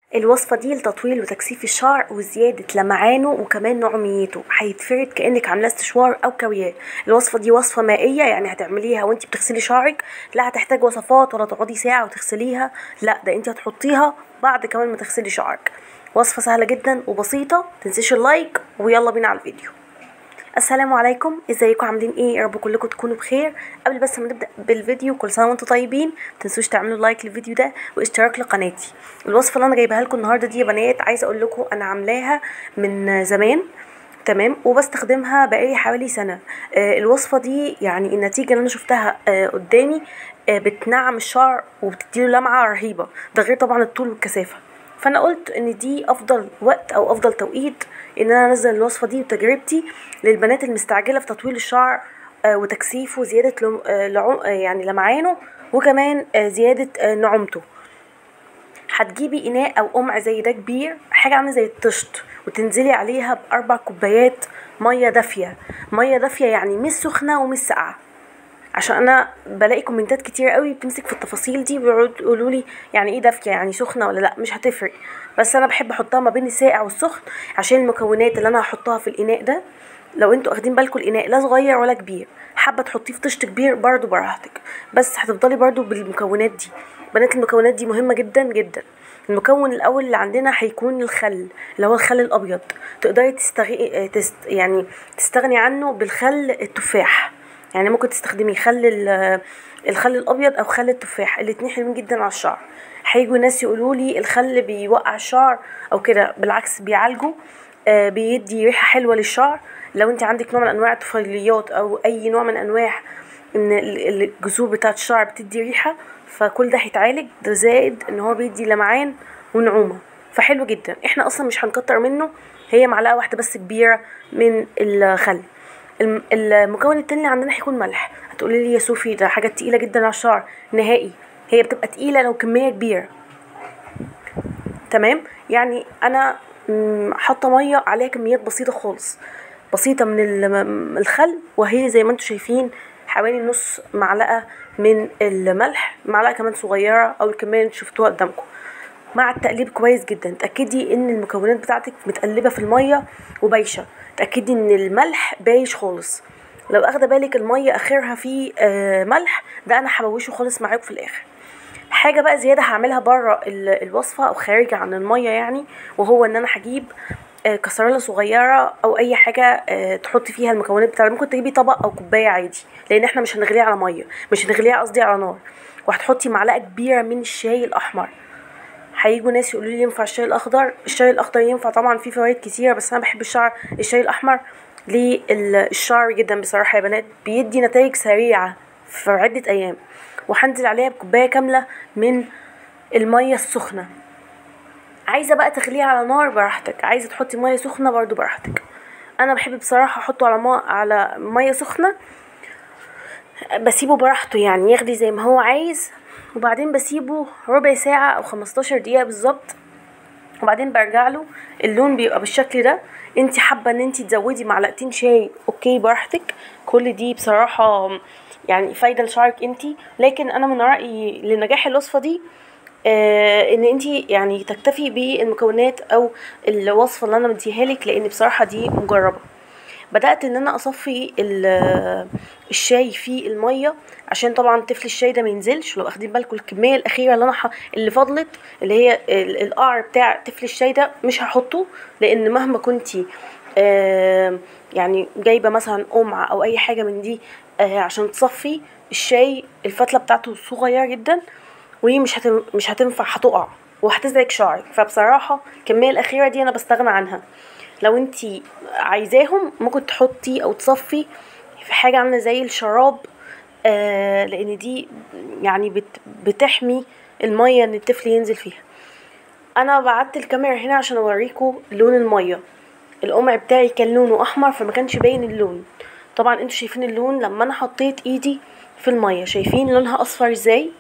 الوصفة دي لتطويل وتكثيف الشعر وزيادة لمعانه وكمان نعوميته هيتفرد كأنك عاملاه استشوار أو كوياه الوصفة دي وصفة مائية يعني هتعمليها وانتي بتغسلي شعرك لا هتحتاج وصفات ولا تقعدي ساعة وتغسليها لا ده انتي هتحطيها بعد كمان ما تغسلي شعرك وصفة سهلة جدا وبسيطة متنسيش اللايك ويلا بينا على الفيديو السلام عليكم ازيكم عاملين ايه يا رب كلكم تكونوا بخير قبل بس ما نبدا بالفيديو كل سنه وانتم طيبين متنسوش تعملوا لايك للفيديو ده واشتراك لقناتي الوصفه اللي انا جايبها لكم النهارده دي يا بنات عايزه اقول لكم انا عاملاها من زمان تمام وبستخدمها بقالي حوالي سنه آه الوصفه دي يعني النتيجه اللي انا شفتها آه قدامي آه بتنعم الشعر وبتديله لمعه رهيبه ده غير طبعا الطول والكثافه فانا قلت ان دي افضل وقت او افضل توقيت ان انا انزل الوصفه دي وتجربتي للبنات المستعجله في تطويل الشعر آه وتكثيفه وزياده لم... آه لعم... آه يعني لمعانه وكمان زياده نعومته هتجيبي اناء او قمع زي ده كبير حاجه عامله زي الطشت وتنزلي عليها باربع كوبايات ميه دافيه ميه دافيه يعني مش سخنه ومش ساقعه عشان انا بلاقي كومنتات كتير قوي بتمسك في التفاصيل دي بيقعدوا يقولوا لي يعني ايه دافيه يعني سخنه ولا لا مش هتفرق بس انا بحب احطها ما بين الساقع والسخن عشان المكونات اللي انا هحطها في الاناء ده لو انتوا واخدين بالكم الاناء لا صغير ولا كبير حابه تحطيه في طشت كبير برضو براحتك بس هتفضلي برضو بالمكونات دي بنات المكونات دي مهمه جدا جدا المكون الاول اللي عندنا هيكون الخل اللي هو الخل الابيض تقدري تستغي... تست... يعني تستغني عنه بالخل التفاح يعني ممكن تستخدمي خل الخل الابيض او خل التفاح الاتنين حلوين جدا على الشعر هيجوا ناس يقولوا لي الخل بيوقع الشعر او كده بالعكس بيعالجه آه بيدي ريحه حلوه للشعر لو انت عندك نوع من انواع الطفيليات او اي نوع من انواع ان الجذور بتاعه الشعر بتدي ريحه فكل ده هيتعالج ده زائد ان هو بيدي لمعان ونعومه فحلو جدا احنا اصلا مش هنكتر منه هي معلقه واحده بس كبيره من الخل المكون التاني اللي عندنا هيكون ملح هتقولي لي يا صوفي ده حاجه تقيله جدا على الشعر نهائي هي بتبقى تقيله لو كميه كبيره تمام يعني انا حاطه ميه عليها كميات بسيطه خالص بسيطه من الخل وهي زي ما انتم شايفين حوالي نص معلقه من الملح معلقه كمان صغيره او الكميه اللي شفتوها قدامكم مع التقليب كويس جدا تاكدي ان المكونات بتاعتك متقلبه في الميه وبايشه تاكدي ان الملح بايش خالص لو اخده بالك الميه اخرها فيه آه ملح ده انا هبوشه خالص معاكم في الاخر حاجه بقى زياده هعملها بره الوصفه او خارجه عن الميه يعني وهو ان انا هجيب آه كسرونه صغيره او اي حاجه آه تحطي فيها المكونات بتاعتك ممكن تجيبي طبق او كوبايه عادي لان احنا مش هنغليها على ميه مش هنغليها قصدي على نار وهتحطي معلقه كبيره من الشاي الاحمر هيجوا ناس يقولوا لي ينفع الشاي الاخضر الشاي الاخضر ينفع طبعا فيه فوائد كتيره بس انا بحب الشعر الشاي الاحمر للشعر جدا بصراحه يا بنات بيدي نتائج سريعه في عده ايام وهنزل عليها بكوبايه كامله من الميه السخنه عايزه بقى تغليها على نار براحتك عايزه تحطي ميه سخنه برضو براحتك انا بحب بصراحه احطه على ما على ميه سخنه بسيبه براحته يعني يغلي زي ما هو عايز وبعدين بسيبه ربع ساعة أو خمستاشر دقيقة بالظبط وبعدين برجع له اللون بيبقى بالشكل ده انت حابة ان انت تزودي معلقتين شاي اوكي براحتك كل دي بصراحة يعني فايدة لشعرك انت لكن انا من رأيي لنجاح الوصفة دي آه ان انت يعني تكتفي بالمكونات او الوصفة اللي انا مديها لك لان بصراحة دي مجربة بدات ان انا اصفي الشاي في الميه عشان طبعا طفل الشاي ده ما ينزلش لو واخدين بالكم الكميه الاخيره اللي انا ح... اللي فضلت اللي هي القعر بتاع طفل الشاي ده مش هحطه لان مهما كنتي آه يعني جايبه مثلا قمع او اي حاجه من دي آه عشان تصفي الشاي الفتله بتاعته صغيره جدا وهي مش هتم... مش هتنفع هتقع وهتزعج شعرك فبصراحه الكميه الاخيره دي انا بستغنى عنها لو انتي عايزاهم ممكن تحطي او تصفي في حاجه عامله زي الشراب آه لان دي يعني بت بتحمي الميه ان الطفل ينزل فيها انا بعدت الكاميرا هنا عشان اوريكم لون الميه القمع بتاعي كان لونه احمر فما كانش باين اللون طبعا انتوا شايفين اللون لما انا حطيت ايدي في الميه شايفين لونها اصفر ازاي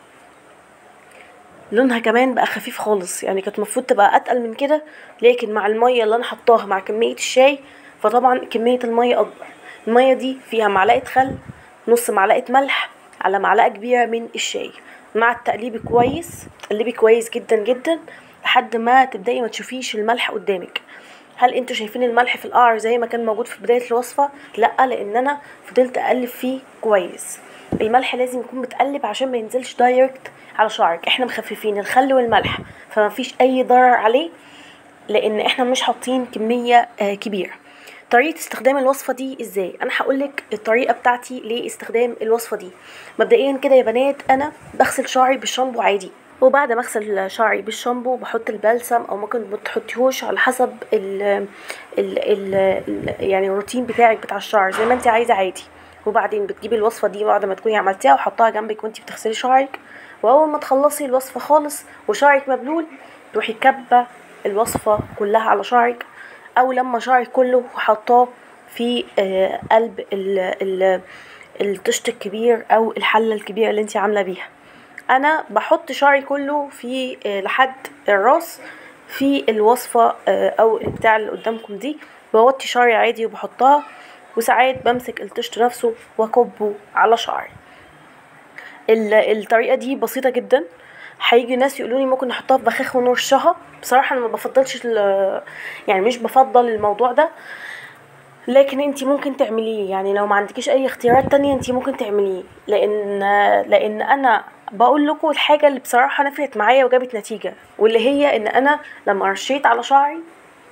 لونها كمان بقى خفيف خالص يعني كانت المفروض تبقى اتقل من كده لكن مع الميه اللي انا حطاها مع كميه الشاي فطبعا كميه الميه اكبر الميه دي فيها معلقه خل نص معلقه ملح على معلقه كبيره من الشاي مع التقليب كويس تقلبي كويس جدا جدا لحد ما تبدأي ما تشوفيش الملح قدامك هل انتوا شايفين الملح في القعر زي ما كان موجود في بداية الوصفة لا لان انا فضلت اقلب فيه كويس الملح لازم يكون متقلب عشان ما ينزلش دايركت على شعرك احنا مخففين الخل والملح فما فيش اي ضرر عليه لان احنا مش حاطين كمية آه كبيرة طريقة استخدام الوصفة دي ازاي انا هقولك الطريقة بتاعتي لاستخدام الوصفة دي مبدئيا كده يا بنات انا بغسل شعري بالشامبو عادي وبعد ما اغسل شعري بالشامبو بحط البلسم او ممكن ما تحطيهوش على حسب ال ال ال ال يعني الروتين بتاعك بتاع الشعر زي ما انت عايزه عادي وبعدين بتجيبي الوصفه دي بعد ما تكوني عملتيها وحطها جنبك وانت بتغسلي شعرك واول ما تخلصي الوصفه خالص وشعرك مبلول تروحي كبه الوصفه كلها على شعرك او لما شعرك كله حطاه في آه قلب ال ال الطشت الكبير او الحله الكبيره اللي انت عامله بيها انا بحط شعري كله في آه لحد الراس في الوصفه آه او بتاع اللي قدامكم دي بوطي شعري عادي وبحطها وساعات بمسك الطشت نفسه واكبه على شعري الطريقه دي بسيطه جدا هيجي ناس يقولوا لي ممكن نحطها في بخاخ ونرشها بصراحه انا ما بفضلش يعني مش بفضل الموضوع ده لكن انت ممكن تعمليه يعني لو ما عندكيش اي اختيارات تانية انت ممكن تعمليه لان لان انا بقول لكم الحاجه اللي بصراحه نفعت معايا وجابت نتيجه واللي هي ان انا لما رشيت على شعري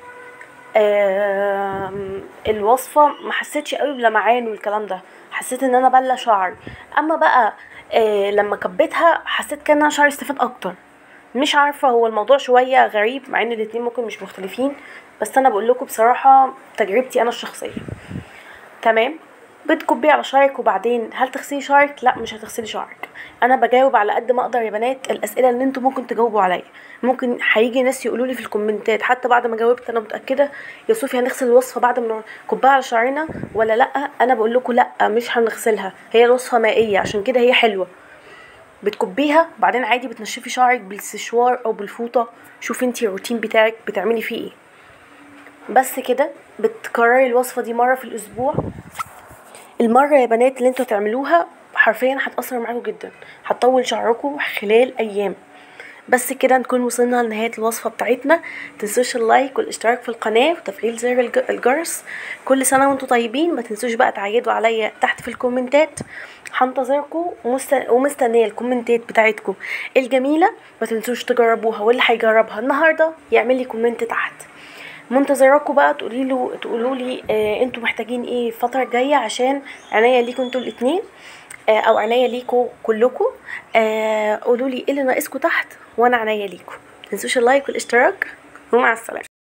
الوصفه ما حسيتش قوي بلمعان والكلام ده حسيت ان انا بله شعري اما بقى آه لما كبيتها حسيت كان انا شعري استفاد اكتر مش عارفه هو الموضوع شويه غريب مع ان الاتنين ممكن مش مختلفين بس انا بقول لكم بصراحه تجربتي انا الشخصيه تمام بتكبيه على شعرك وبعدين هل تغسلي شعرك لا مش هتغسلي شعرك انا بجاوب على قد ما اقدر يا بنات الاسئله اللي انتوا ممكن تجاوبوا عليا ممكن هيجي ناس يقولوا لي في الكومنتات حتى بعد ما جاوبت انا متاكده يا صوفي هنغسل الوصفه بعد ما نكبها على شعرنا ولا لا انا بقول لكم لا مش هنغسلها هي الوصفه مائيه عشان كده هي حلوه بتكبيها وبعدين عادي بتنشفي شعرك بالسشوار او بالفوطه شوفي انتي الروتين بتاعك بتعملي فيه ايه بس كده بتكرري الوصفه دي مره في الاسبوع المره يا بنات اللي انتوا تعملوها حرفيا هتأثر معاكم جدا هتطول شعركم خلال ايام بس كده نكون وصلنا لنهاية الوصفة بتاعتنا متنسوش اللايك والاشتراك في القناة وتفعيل زر الجرس كل سنة وانتم طيبين ما تنسوش بقى تعيدوا عليا تحت في الكومنتات هنتظركم ومستنية الكومنتات بتاعتكم الجميلة ما تنسوش تجربوها واللي هيجربها النهاردة يعمل لي كومنت تحت منتظراكم بقى تقولي له تقولوا لي آه انتوا محتاجين ايه الفتره الجايه عشان عناية ليكوا انتوا الاثنين آه او عناية ليكوا كلكم آه قولوا لي ايه اللي ناقصكم تحت وانا عناية ليكوا متنسوش اللايك والاشتراك ومع السلامه